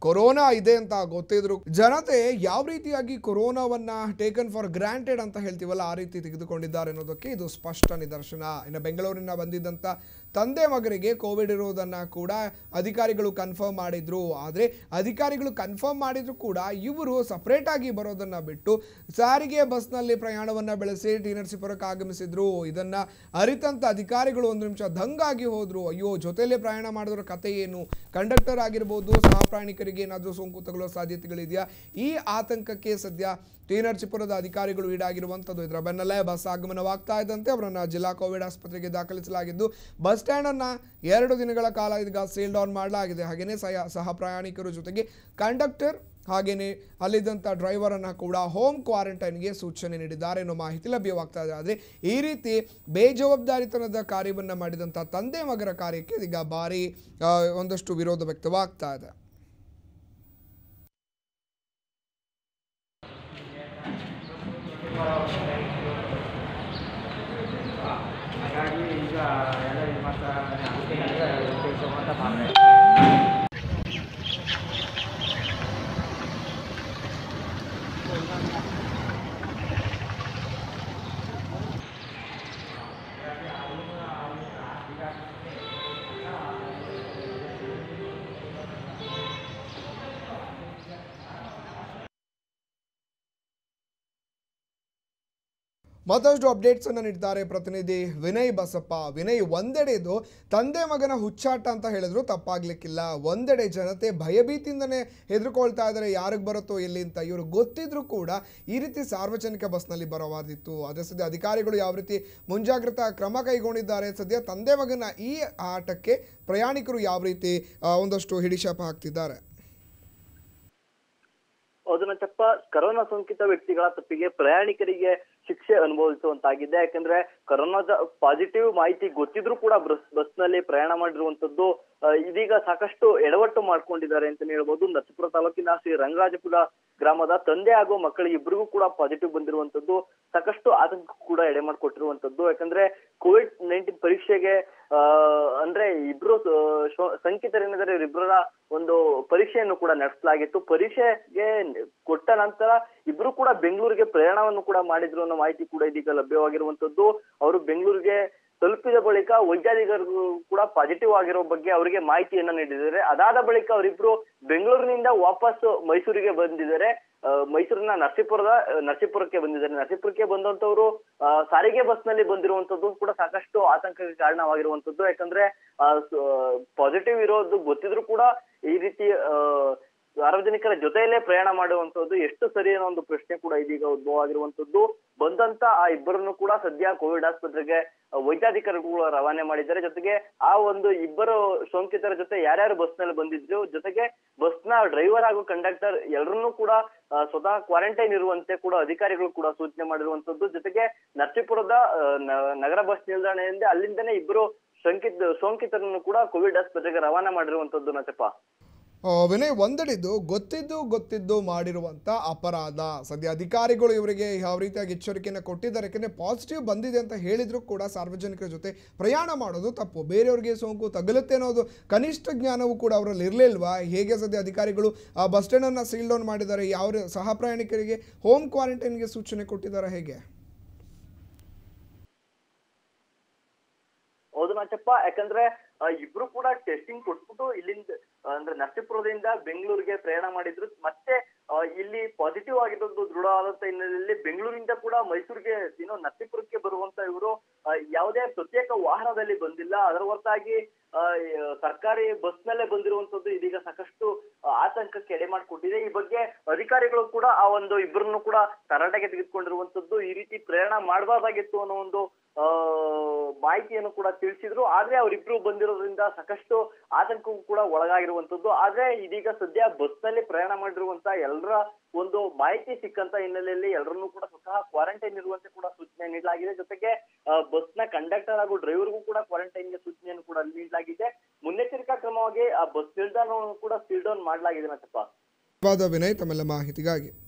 corona ಇದೆ ಅಂತ ಗೊತ್ತಿದ್ರು ಜನತೆ ಯಾವ ರೀತಿಯಾಗಿ ಕೊರೋನಾವನ್ನ ಟೇಕನ್ ಫಾರ್ ಗ್ರಾಂಟೆಡ್ ಅಂತ ಹೇಳ್ತೀವಲ್ಲ ಆ ರೀತಿ ತೆಗೆದುಕೊಂಡಿದ್ದಾರೆ ಅನ್ನೋದಕ್ಕೆ ಇದು ಸ್ಪಷ್ಟ ನಿದರ್ಶನ ಇನ್ನು ಬೆಂಗಳೂರಿನ ಬಂದಿದ್ದಂಥ ತಂದೆ ಮಗರಿಗೆ ಕೋವಿಡ್ ಇರೋದನ್ನ ಕೂಡ ಅಧಿಕಾರಿಗಳು ಕನ್ಫರ್ಮ್ ಮಾಡಿದ್ರು ಆದರೆ ಅಧಿಕಾರಿಗಳು ಕನ್ಫರ್ಮ್ ಮಾಡಿದ್ರು ಕೂಡ ಇವರು ಸಪರೇಟ್ ಆಗಿ ಬರೋದನ್ನ ಬಿಟ್ಟು ಸಾರಿಗೆ ಬಸ್ನಲ್ಲಿ ಪ್ರಯಾಣವನ್ನ ಬೆಳೆಸಿ ಟಿ ನರಸೀಪುರಕ್ಕೆ ಆಗಮಿಸಿದ್ರು ಇದನ್ನ ಅರಿತಂತ ಅಧಿಕಾರಿಗಳು ಒಂದು ನಿಮಿಷ ದಂಗಾಗಿ ಹೋದ್ರು ಅಯ್ಯೋ ಜೊತೆಲೇ ಪ್ರಯಾಣ ಮಾಡಿದ್ರ ಕತೆ ಏನು ಕಂಡಕ್ಟರ್ ಆಗಿರ್ಬೋದು ಸಹ ಪ್ರಯಾಣಿಕರಿಗೆ ಏನಾದರೂ ಸೋಂಕು ತಗುಲೋ ಸಾಧ್ಯತೆಗಳಿದೆಯಾ ಈ ಆತಂಕಕ್ಕೆ ಸದ್ಯ ಟಿ ನರಸೀಪುರದ ಅಧಿಕಾರಿಗಳು ಈಡಾಗಿರುವಂಥದ್ದು ಇದರ ಬೆನ್ನಲ್ಲೇ ಬಸ್ ಆಗಮನವಾಗ್ತಾ ಇದ್ದಂತೆ ಅವರನ್ನು ಜಿಲ್ಲಾ ಕೋವಿಡ್ ಆಸ್ಪತ್ರೆಗೆ ದಾಖಲಿಸಲಾಗಿದ್ದು ಬಸ್ ಸ್ಟ್ಯಾಂಡನ್ನು ಎರಡು ದಿನಗಳ ಕಾಲ ಈಗ ಸೀಲ್ ಡೌನ್ ಮಾಡಲಾಗಿದೆ ಹಾಗೆಯೇ ಸಹ ಸಹ ಪ್ರಯಾಣಿಕರ ಜೊತೆಗೆ ಕಂಡಕ್ಟರ್ ಹಾಗೆಯೇ ಅಲ್ಲಿದ್ದಂಥ ಡ್ರೈವರನ್ನು ಕೂಡ ಹೋಮ್ ಕ್ವಾರಂಟೈನ್ಗೆ ಸೂಚನೆ ನೀಡಿದ್ದಾರೆ ಅನ್ನೋ ಮಾಹಿತಿ ಲಭ್ಯವಾಗ್ತಾ ಇದೆ ಆದರೆ ಈ ರೀತಿ ಬೇಜವಾಬ್ದಾರಿತನದ ಕಾರ್ಯವನ್ನು ಮಾಡಿದಂಥ ತಂದೆ ಮಗರ ಕಾರ್ಯಕ್ಕೆ ಈಗ ಭಾರಿ ಆ, ಒಂದಷ್ಟು ವಿರೋಧ ವ್ಯಕ್ತವಾಗ್ತಾ ಇದೆ ಹಾಗಾಗಿ ಈಗ ಎಲ್ಲ ಇದು ಮಾಡ್ತಾ ಅದಕ್ಕೆ ನನಗೆ ಉದ್ದೇಶ ಅಂತ ಮಾಡಿದೆ ಮತ್ತಷ್ಟು ಅಪ್ಡೇಟ್ಸ್ ಅನ್ನು ನೀಡ್ತಾರೆ ಪ್ರತಿನಿಧಿ ವಿನಯ್ ಬಸಪ್ಪ ವಿನಯ್ ಒಂದೆಡೆದು ತಂದೆ ಮಗನ ಹುಚ್ಚಾಟ ಅಂತ ಹೇಳಿದ್ರು ತಪ್ಪಾಗ್ಲಿಕ್ಕಿಲ್ಲ ಒಂದೆಡೆ ಜನತೆ ಭಯಭೀತಿಯಿಂದನೇ ಹೆದರ್ಕೊಳ್ತಾ ಇದ್ದಾರೆ ಯಾರಿಗೆ ಬರುತ್ತೋ ಎಲ್ಲಿ ಅಂತ ಇವರು ಗೊತ್ತಿದ್ರು ಕೂಡ ಈ ರೀತಿ ಸಾರ್ವಜನಿಕ ಬಸ್ನಲ್ಲಿ ಬರವಾದಿತ್ತು ಅದೇ ಸದ್ಯ ಅಧಿಕಾರಿಗಳು ಯಾವ ರೀತಿ ಮುಂಜಾಗ್ರತಾ ಕ್ರಮ ಕೈಗೊಂಡಿದ್ದಾರೆ ಸದ್ಯ ತಂದೆ ಮಗನ ಈ ಆಟಕ್ಕೆ ಪ್ರಯಾಣಿಕರು ಯಾವ ರೀತಿ ಆ, ಒಂದಷ್ಟು ಹಿಡಿಶಾಪ ಹಾಕ್ತಿದ್ದಾರೆ ಹೌದು ನಂಚಪ್ಪ ಕರೋನಾ ಸೋಂಕಿತ ವ್ಯಕ್ತಿಗಳ ತಪ್ಪಿಗೆ ಪ್ರಯಾಣಿಕರಿಗೆ ಶಿಕ್ಷೆ ಅನುಭವಿಸುವಂತಾಗಿದೆ ಯಾಕಂದ್ರೆ ಕರೋನಾದ ಪಾಸಿಟಿವ್ ಮಾಹಿತಿ ಗೊತ್ತಿದ್ರು ಕೂಡ ಬಸ್ ಬಸ್ನಲ್ಲಿ ಪ್ರಯಾಣ ಮಾಡಿರುವಂತದ್ದು ಆ, ಇದೀಗ ಸಾಕಷ್ಟು ಎಡವಟ್ಟು ಮಾಡ್ಕೊಂಡಿದ್ದಾರೆ ಅಂತಾನೆ ಹೇಳ್ಬೋದು ನರಸೀಪುರ ತಾಲೂಕಿನ ಶ್ರೀ ರಂಗರಾಜಪುರ ಗ್ರಾಮದ ತಂದೆ ಹಾಗೂ ಮಕ್ಕಳಿಗೆ ಇಬ್ಬರಿಗೂ ಕೂಡ ಪಾಸಿಟಿವ್ ಬಂದಿರುವಂತದ್ದು ಸಾಕಷ್ಟು ಆತಂಕ ಕೂಡ ಎಡೆ ಮಾಡಿಕೊಟ್ಟಿರುವಂತದ್ದು ಯಾಕಂದ್ರೆ ಕೋವಿಡ್ ನೈನ್ಟೀನ್ ಪರೀಕ್ಷೆಗೆ ಆ, ಅಂದ್ರೆ ಇಬ್ರು ಆ, ಶಂಕಿತರೇನಿದ್ದಾರೆ ಇವರಿಬ್ಬರ ಒಂದು ಪರೀಕ್ಷೆಯನ್ನು ಕೂಡ ನಡೆಸಲಾಗಿತ್ತು ಪರೀಕ್ಷೆಗೆ ಕೊಟ್ಟ ನಂತರ ಇಬ್ರು ಕೂಡ ಬೆಂಗಳೂರಿಗೆ ಪ್ರಯಾಣವನ್ನು ಕೂಡ ಮಾಡಿದ್ರು ಅನ್ನೋ ಮಾಹಿತಿ ಕೂಡ ಇದೀಗ ಲಭ್ಯವಾಗಿರುವಂತದ್ದು ಅವರು ಬೆಂಗಳೂರಿಗೆ ತಲುಪಿದ ಬಳಿಕ ವೈದ್ಯಾಧಿಕಾರಿಗಳು ಕೂಡ ಪಾಸಿಟಿವ್ ಆಗಿರೋ ಬಗ್ಗೆ ಅವರಿಗೆ ಮಾಹಿತಿಯನ್ನ ನೀಡಿದ್ದಾರೆ ಅದಾದ ಬಳಿಕ ಅವರಿಬ್ರು ಬೆಂಗಳೂರಿನಿಂದ ವಾಪಸ್ ಮೈಸೂರಿಗೆ ಬಂದಿದ್ದಾರೆ ಆ, ಮೈಸೂರಿನ ನರಸೀಪುರದ ನರಸೀಪುರಕ್ಕೆ ಬಂದಿದ್ದಾರೆ ನರಸೀಪುರಕ್ಕೆ ಬಂದಂತವರು ಆ, ಸಾರಿಗೆ ಬಸ್ ನಲ್ಲಿ ಬಂದಿರುವಂತದ್ದು ಕೂಡ ಸಾಕಷ್ಟು ಆತಂಕಕ್ಕೆ ಕಾರಣವಾಗಿರುವಂತದ್ದು ಯಾಕಂದ್ರೆ ಪಾಸಿಟಿವ್ ಇರೋದು ಗೊತ್ತಿದ್ರು ಕೂಡ ಈ ರೀತಿ ಆ, ಸಾರ್ವಜನಿಕರ ಜೊತೆಯಲ್ಲೇ ಪ್ರಯಾಣ ಮಾಡುವಂತದ್ದು ಎಷ್ಟು ಸರಿ ಅನ್ನೋ ಒಂದು ಪ್ರಶ್ನೆ ಕೂಡ ಇದೀಗ ಉದ್ಭವ ಆಗಿರುವಂತದ್ದು ಬಂದಂತ ಆ ಇಬ್ಬರನ್ನು ಕೂಡ ಸದ್ಯ ಕೋವಿಡ್ ಆಸ್ಪತ್ರೆಗೆ ವೈದ್ಯಾಧಿಕಾರಿಗಳು ರವಾನೆ ಮಾಡಿದ್ದಾರೆ ಜೊತೆಗೆ ಆ ಒಂದು ಇಬ್ಬರು ಸೋಂಕಿತರ ಜೊತೆ ಯಾರ್ಯಾರು ಬಸ್ ನಲ್ಲಿ ಬಂದಿದ್ರು ಜೊತೆಗೆ ಬಸ್ ನ ಡ್ರೈವರ್ ಹಾಗೂ ಕಂಡಕ್ಟರ್ ಎಲ್ಲರನ್ನೂ ಕೂಡ ಆ, ಸ್ವತಃ ಕ್ವಾರಂಟೈನ್ ಇರುವಂತೆ ಕೂಡ ಅಧಿಕಾರಿಗಳು ಕೂಡ ಸೂಚನೆ ಮಾಡಿರುವಂತದ್ದು ಜೊತೆಗೆ ನರಸೀಪುರದ ಆ, ನ- ನಗರ ಬಸ್ ನಿಲ್ದಾಣದಿಂದ ಅಲ್ಲಿಂದನೇ ಇಬ್ಬರು ಶಂಕಿತ ಸೋಂಕಿತರನ್ನು ಕೂಡ ಕೋವಿಡ್ ಆಸ್ಪತ್ರೆಗೆ ರವಾನೆ ಮಾಡಿರುವಂತದ್ದು ನಚಪ್ಪ ಆ, ವಿನಯ್ ಒಂದಡಿದ್ದು ಗೊತ್ತಿದ್ದು ಗೊತ್ತಿದ್ದು ಮಾಡಿರುವಂಥ ಅಪರಾಧ ಸದ್ಯ ಅಧಿಕಾರಿಗಳು ಇವರಿಗೆ ಯಾವ ರೀತಿಯಾಗಿ ಎಚ್ಚರಿಕೆಯನ್ನು ಕೊಟ್ಟಿದ್ದಾರೆ ಯಾಕೆಂದರೆ ಪಾಸಿಟಿವ್ ಬಂದಿದೆ ಅಂತ ಹೇಳಿದ್ರು ಕೂಡ ಸಾರ್ವಜನಿಕರ ಜೊತೆ ಪ್ರಯಾಣ ಮಾಡೋದು ತಪ್ಪು ಬೇರೆಯವ್ರಿಗೆ ಸೋಂಕು ತಗುಲುತ್ತೆ ಅನ್ನೋದು ಕನಿಷ್ಠ ಜ್ಞಾನವೂ ಕೂಡ ಅವರಲ್ಲಿ ಇರಲಿಲ್ವಾ ಹೇಗೆ ಸದ್ಯ ಅಧಿಕಾರಿಗಳು ಆ ಬಸ್ ಸ್ಟ್ಯಾಂಡನ್ನು ಸೀಲ್ ಡೌನ್ ಮಾಡಿದ್ದಾರೆ ಯಾವ ಸಹ ಪ್ರಯಾಣಿಕರಿಗೆ ಹೋಮ್ ಕ್ವಾರಂಟೈನ್ಗೆ ಸೂಚನೆ ಕೊಟ್ಟಿದ್ದಾರೆ ಹೇಗೆ ಹೌದು ನಾಚಪ್ಪ ಯಾಕಂದ್ರೆ ಆ, ಇಬ್ರು ಕೂಡ ಟೆಸ್ಟಿಂಗ್ ಕೊಟ್ಬಿಟ್ಟು ಇಲ್ಲಿಂದ ಆ, ಅಂದ್ರೆ ನರಸೀಪುರದಿಂದ ಬೆಂಗಳೂರಿಗೆ ಪ್ರಯಾಣ ಮಾಡಿದ್ರು ಮತ್ತೆ ಆ, ಇಲ್ಲಿ ಪಾಸಿಟಿವ್ ಆಗಿರೋದು ದೃಢವಾದಂತ ಹಿನ್ನೆಲೆಯಲ್ಲಿ ಬೆಂಗಳೂರಿಂದ ಕೂಡ ಮೈಸೂರಿಗೆ ಏನೋ ನರಸೀಪುರಕ್ಕೆ ಬರುವಂತ ಇವರು ಯಾವುದೇ ಪ್ರತ್ಯೇಕ ವಾಹನದಲ್ಲಿ ಬಂದಿಲ್ಲ ಅದರ ಹೊರತಾಗಿ ಆ, ಈ, ಸರ್ಕಾರಿ ಬಸ್ ನಲ್ಲೇ ಬಂದಿರುವಂತದ್ದು ಇದೀಗ ಸಾಕಷ್ಟು ಆ, ಆತಂಕಕ್ಕೆ ಎಡೆ ಮಾಡಿಕೊಟ್ಟಿದೆ ಈ ಬಗ್ಗೆ ಅಧಿಕಾರಿಗಳು ಕೂಡ ಆ ಒಂದು ಇಬ್ಬರನ್ನು ಕೂಡ ತರಾಟೆಗೆ ತೆಗೆದುಕೊಂಡಿರುವಂತದ್ದು ಈ ರೀತಿ ಪ್ರಯಾಣ ಮಾಡಬಾರ್ದಾಗಿತ್ತು ಅನ್ನೋ ಒಂದು ಆ ಮಾಹಿತಿಯನ್ನು ಕೂಡ ತಿಳಿಸಿದ್ರು ಆದ್ರೆ ಅವರಿಬ್ರು ಬಂದಿರೋದ್ರಿಂದ ಸಾಕಷ್ಟು ಆತಂಕಕ್ಕೂ ಕೂಡ ಒಳಗಾಗಿರುವಂತದ್ದು ಆದ್ರೆ ಇದೀಗ ಸದ್ಯ ಬಸ್ ನಲ್ಲಿ ಪ್ರಯಾಣ ಮಾಡಿರುವಂತ ಎಲ್ಲರ ಒಂದು ಮಾಹಿತಿ ಸಿಕ್ಕಂತ ಹಿನ್ನೆಲೆಯಲ್ಲಿ ಎಲ್ಲರನ್ನೂ ಕೂಡ ಸ್ವತಃ ಕ್ವಾರಂಟೈನ್ ಇರುವಂತೆ ಕೂಡ ಸೂಚನೆ ನೀಡಲಾಗಿದೆ ಜೊತೆಗೆ ಬಸ್ ನ ಕಂಡಕ್ಟರ್ ಹಾಗೂ ಡ್ರೈವರ್ಗೂ ಕೂಡ ಕ್ವಾರಂಟೈನ್ಗೆ ಸೂಚನೆಯನ್ನು ಕೂಡ ನೀಡಲಾಗಿದೆ ಮುನ್ನೆಚ್ಚರಿಕಾ ಕ್ರಮವಾಗಿ ಆ ಬಸ್ ನಿಲ್ದಾಣವನ್ನು ಕೂಡ ಸೀಲ್ ಡೌನ್ ಮಾಡಲಾಗಿದೆ ನಚಪ್ಪ ಧನ್ಯವಾದ ವಿನಯ್ ತಮ್ಮೆಲ್ಲ ಮಾಹಿತಿಗಾಗಿ